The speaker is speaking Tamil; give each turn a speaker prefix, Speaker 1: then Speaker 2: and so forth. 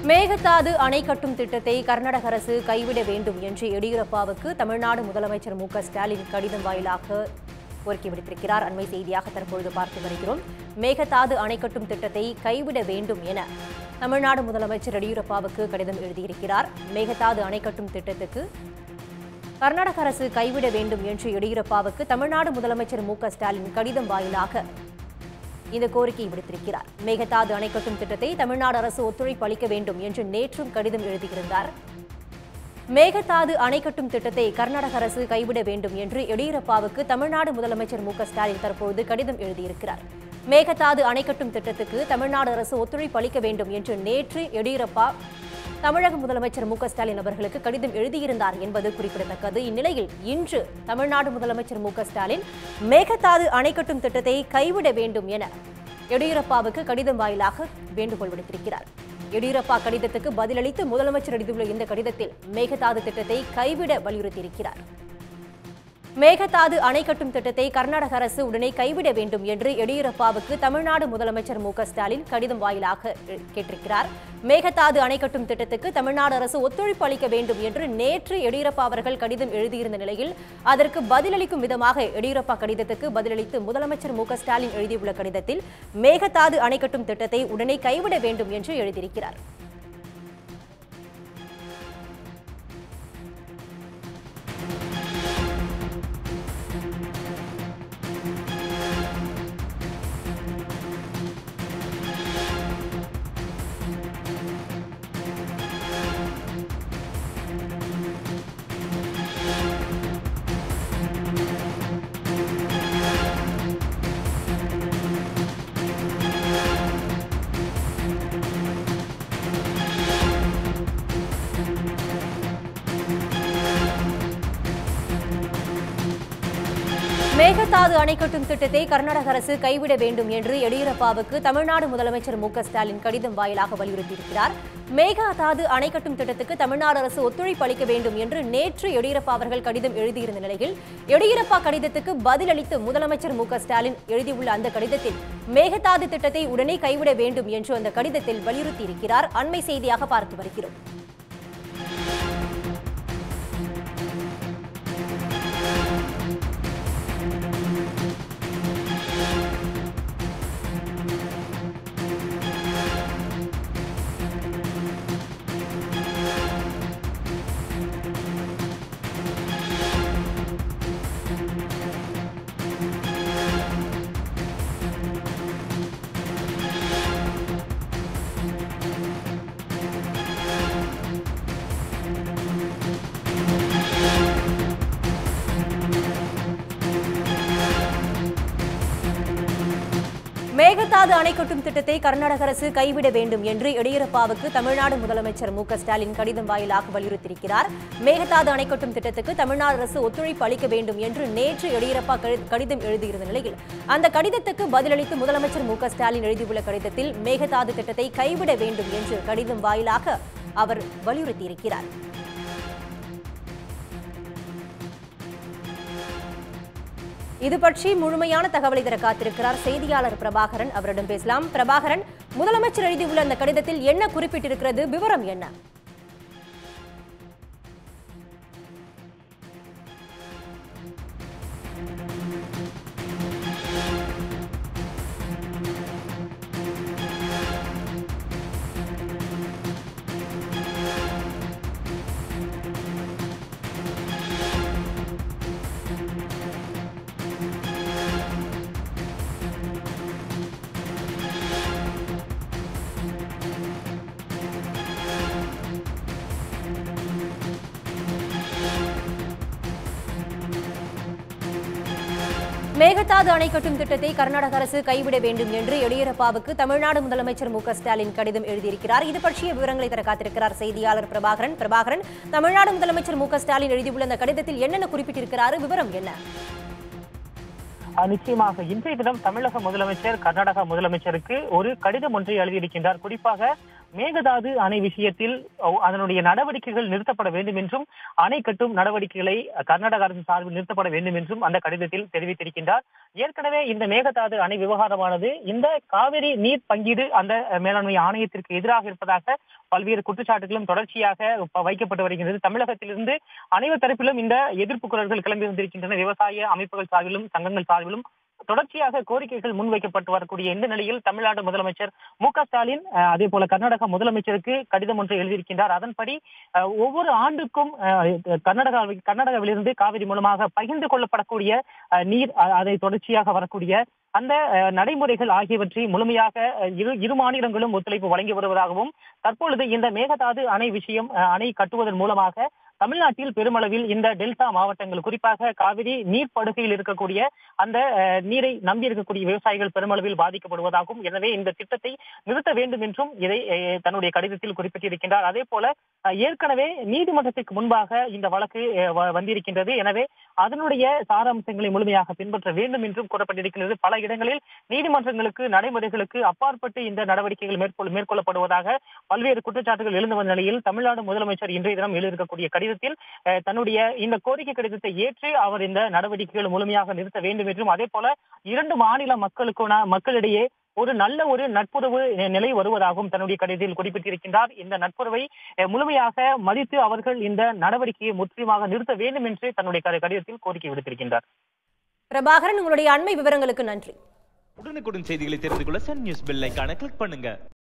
Speaker 1: மேகதாது அணை கட்டும் திட்டத்தை கர்நாடக அரசு கைவிட வேண்டும் என்று எடியூரப்பாவுக்கு தமிழ்நாடு முதலமைச்சர் மு க ஸ்டாலின் கடிதம் வாயிலாக கோரிக்கை விடுத்திருக்கிறார் அண்மை செய்தியாக தற்பொழுது பார்த்து வருகிறோம் மேகதாது அணை கட்டும் திட்டத்தை கைவிட வேண்டும் என தமிழ்நாடு முதலமைச்சர் எடியூரப்பாவுக்கு கடிதம் எழுதியிருக்கிறார் மேகதாது அணை கட்டும் திட்டத்துக்கு கர்நாடக அரசு கைவிட வேண்டும் என்று எடியூரப்பாவுக்கு தமிழ்நாடு முதலமைச்சர் மு க ஸ்டாலின் கடிதம் வாயிலாக இந்த கோரிக்கையை விடுத்திருக்கிறார் மேகதாது அணை கட்டும் திட்டத்தை தமிழ்நாடு அரசு ஒத்துழைப்பு அளிக்க வேண்டும் என்று நேற்றும் கடிதம் எழுதியிருந்தார் மேகதாது அணை கட்டும் திட்டத்தை கர்நாடக அரசு கைவிட வேண்டும் என்று எடியூரப்பாவுக்கு தமிழ்நாடு முதலமைச்சர் மு க ஸ்டாலின் தற்போது கடிதம் எழுதியிருக்கிறார் மேகதாது அணை கட்டும் திட்டத்துக்கு தமிழ்நாடு அரசு ஒத்துழைப்பு அளிக்க வேண்டும் என்று நேற்று எடியூரப்பா தமிழக முதலமைச்சர் மு க ஸ்டாலின் அவர்களுக்கு கடிதம் எழுதியிருந்தார் என்பது குறிப்பிடத்தக்கது இந்நிலையில் இன்று தமிழ்நாடு முதலமைச்சர் மு க ஸ்டாலின் மேகதாது அணை கட்டும் திட்டத்தை கைவிட வேண்டும் என எடியூரப்பாவுக்கு கடிதம் வாயிலாக வேண்டுகோள் விடுத்திருக்கிறார் எடியூரப்பா கடிதத்துக்கு பதிலளித்து முதலமைச்சர் எழுதியுள்ள இந்த கடிதத்தில் மேகதாது திட்டத்தை கைவிட வலியுறுத்தியிருக்கிறார் மேகதாது அணை கட்டும் திட்டத்தை கர்நாடக அரசு உடனே கைவிட வேண்டும் என்று எடியூரப்பாவுக்கு தமிழ்நாடு முதலமைச்சர் மு க ஸ்டாலின் கடிதம் வாயிலாக கேட்டிருக்கிறார் மேகதாது அணை கட்டும் திட்டத்துக்கு தமிழ்நாடு அரசு ஒத்துழைப்பு அளிக்க வேண்டும் என்று நேற்று எடியூரப்பா அவர்கள் கடிதம் எழுதியிருந்த நிலையில் அதற்கு பதிலளிக்கும் விதமாக எடியூரப்பா கடிதத்துக்கு பதிலளித்து முதலமைச்சர் மு க ஸ்டாலின் எழுதியுள்ள கடிதத்தில் மேகதாது அணை கட்டும் திட்டத்தை உடனே கைவிட வேண்டும் என்று எழுதியிருக்கிறார் மேகதாது அணை கட்டும் திட்டத்தை கர்நாடக அரசு கைவிட வேண்டும் என்று எடியூரப்பாவுக்கு தமிழ்நாடு முதலமைச்சர் மு க ஸ்டாலின் கடிதம் வாயிலாக வலியுறுத்தியிருக்கிறார் மேகதாது அணை கட்டும் திட்டத்துக்கு தமிழ்நாடு அரசு ஒத்துழைப்பு அளிக்க வேண்டும் என்று நேற்று எடியூரப்பா அவர்கள் கடிதம் எழுதியிருந்த நிலையில் எடியூரப்பா கடிதத்துக்கு பதிலளித்து முதலமைச்சர் மு க ஸ்டாலின் எழுதியுள்ள அந்த கடிதத்தில் மேகதாது திட்டத்தை உடனே கைவிட வேண்டும் என்று அந்த கடிதத்தில் வலியுறுத்தியிருக்கிறார் அண்மை செய்தியாக பார்த்து வருகிறோம் மேகதாது அணை கட்டும் திட்டத்தை கர்நாடக அரசு கைவிட வேண்டும் என்று எடியூரப்பாவுக்கு தமிழ்நாடு முதலமைச்சர் மு க ஸ்டாலின் கடிதம் வாயிலாக வலியுறுத்தியிருக்கிறார் மேகதாது அணை கட்டும் திட்டத்துக்கு தமிழ்நாடு அரசு ஒத்துழைப்பு அளிக்க வேண்டும் என்று நேற்று எடியூரப்பா கடி- கடிதம் எழுதியிருந்த நிலையில் அந்த கடிதத்துக்கு பதிலளித்து முதலமைச்சர் மு க ஸ்டாலின் எழுதியுள்ள கடிதத்தில் மேகதாது திட்டத்தை கைவிட வேண்டும் என்று கடிதம் வாயிலாக அவர் வலியுறுத்தியிருக்கிறார் இது பற்றி முழுமையான தகவலை தர காத்திருக்கிறார் செய்தியாளர் பிரபாகரன் அவரிடம் பேசலாம் பிரபாகரன் முதலமைச்சர் எழுதியுள்ள அந்த கடிதத்தில் என்ன குறிப்பிட்டிருக்கிறது விவரம் என்ன மேகதாது அணை கட்டும் திட்டத்தை கர்நாடக அரசு கைவிட வேண்டும் என்று எடியூரப்பாவுக்கு தமிழ்நாடு முதலமைச்சர் மு க ஸ்டாலின் கடிதம் எழுதியிருக்கிறார் இது பற்றிய விவரங்களை தர காத்திருக்கிறார் செய்தியாளர் பிரபாகரன் பிரபாகரன் தமிழ்நாடு முதலமைச்சர் மு க ஸ்டாலின் எழுதியுள்ள அந்த கடிதத்தில் என்னென்ன குறிப்பிட்டிருக்கிறார் விவரம் என்ன
Speaker 2: அஹ் நிச்சயமாக இன்றைய தினம் தமிழக முதலமைச்சர் கர்நாடக முதலமைச்சருக்கு ஒரு கடிதம் ஒன்றை எழுதியிருக்கின்றார் குறிப்பாக மேகதாது அணை விஷயத்தில் அஹ், அதனுடைய நடவடிக்கைகள் நிறுத்தப்பட வேண்டும் என்றும் அணை கட்டும் நடவடிக்கைகளை கர்நாடக அரசு சார்பில் நிறுத்தப்பட வேண்டும் என்றும் அந்த கடிதத்தில் தெரிவித்திருக்கின்றார் ஏற்கனவே இந்த மேகதாது அணை விவகாரமானது இந்த காவிரி நீர் பங்கீடு அந்த அஹ், மேலாண்மை ஆணையத்திற்கு எதிராக இருப்பதாக பல்வேறு குற்றச்சாட்டுகளும் தொடர்ச்சியாக ப- வைக்கப்பட்டு வருகின்றது தமிழகத்திலிருந்து அனைவர் தரப்பிலும் இந்த எதிர்ப்பு குரல்கள் கிளம்பி வந்திருக்கின்றன விவசாய அமைப்புகள் சார்பிலும் சங்கங்கள் சார்பிலும் தொடர்ச்சியாக கோரிக்கைகள் முன்வைக்கப்பட்டு வரக்கூடிய இந்த நிலையில் தமிழ்நாடு முதலமைச்சர் மு க ஸ்டாலின் அஹ், அதே போல கர்நாடக முதலமைச்சருக்கு கடிதம் ஒன்று எழுதியிருக்கின்றார் அதன்படி அஹ், ஒவ்வொரு ஆண்டுக்கும் அஹ், கர்நாடகா கர்நாடகாவிலிருந்து காவிரி மூலமாக பகிர்ந்து கொள்ளப்படக்கூடிய அஹ், நீர் அ- அதை தொடர்ச்சியாக வரக்கூடிய அந்த அஹ், நடைமுறைகள் ஆகியவற்றை முழுமையாக அஹ், இரு இரு மாநிலங்களும் ஒத்துழைப்பு வழங்கி வருவதாகவும் தற்பொழுது இந்த மேகதாது அணை விஷயம் அஹ், அணை கட்டுவதன் மூலமாக தமிழ்நாட்டில் பெருமளவில் இந்த டெல்டா மாவட்டங்கள் குறிப்பாக காவிரி நீர்ப்படுகையில் இருக்கக்கூடிய அந்த அஹ், நீரை நம்பி இருக்கக்கூடிய விவசாயிகள் பெருமளவில் பாதிக்கப்படுவதாகவும் எனவே இந்த திட்டத்தை நிறுத்த வேண்டும் என்றும் இதை அஹ், தன்னுடைய கடிதத்தில் குறிப்பிட்டிருக்கின்றார் அதே போல அஹ், ஏற்கனவே நீதிமன்றத்திற்கு முன்பாக இந்த வழக்கு அஹ், வ- வந்திருக்கின்றது எனவே அதனுடைய சாராம்சங்களை முழுமையாக பின்பற்ற வேண்டும் என்றும் கூறப்பட்டிருக்கிறது பல இடங்களில் நீதிமன்றங்களுக்கு நடைமுறைகளுக்கு அப்பாற்பட்டு இந்த நடவடிக்கைகள் மேற்கொள் மேற்கொள்ளப்படுவதாக பல்வேறு குற்றச்சாட்டுகள் எழுந்து வந்த நிலையில் தமிழ்நாடு முதலமைச்சர் இன்றைய தினம் எழுதியிருக்கக்கூடிய கடிதத்தில் அஹ், தன்னுடைய இந்த கோரிக்கை கடிதத்தை ஏற்று அவர் இந்த நடவடிக்கைகள் முழுமையாக நிறுத்த வேண்டும் என்றும் அதே போல இரண்டு மாநில மக்களுக்கான மக்களிடையே ஒரு நல்ல ஒரு நட்புறவு அஹ், நிலை வருவதாகவும் தன்னுடைய கடிதத்தில் குறிப்பிட்டிருக்கின்றார் இந்த நட்புறவை அஹ், முழுமையாக மதித்து அவர்கள் இந்த நடவடிக்கையை முற்றிலுமாக நிறுத்த வேண்டும் என்று தன்னுடைய கடி- கடிதத்தில் கோரிக்கை விடுத்திருக்கின்றார்
Speaker 1: பிரபாகரன் உங்களுடைய அண்மை விவரங்களுக்கு நன்றி
Speaker 3: உடனுக்குடன் செய்திகளை தெரிந்து கொள்ள சன் நியூஸ் பெல் ஐகானை கிளிக் பண்ணுங்க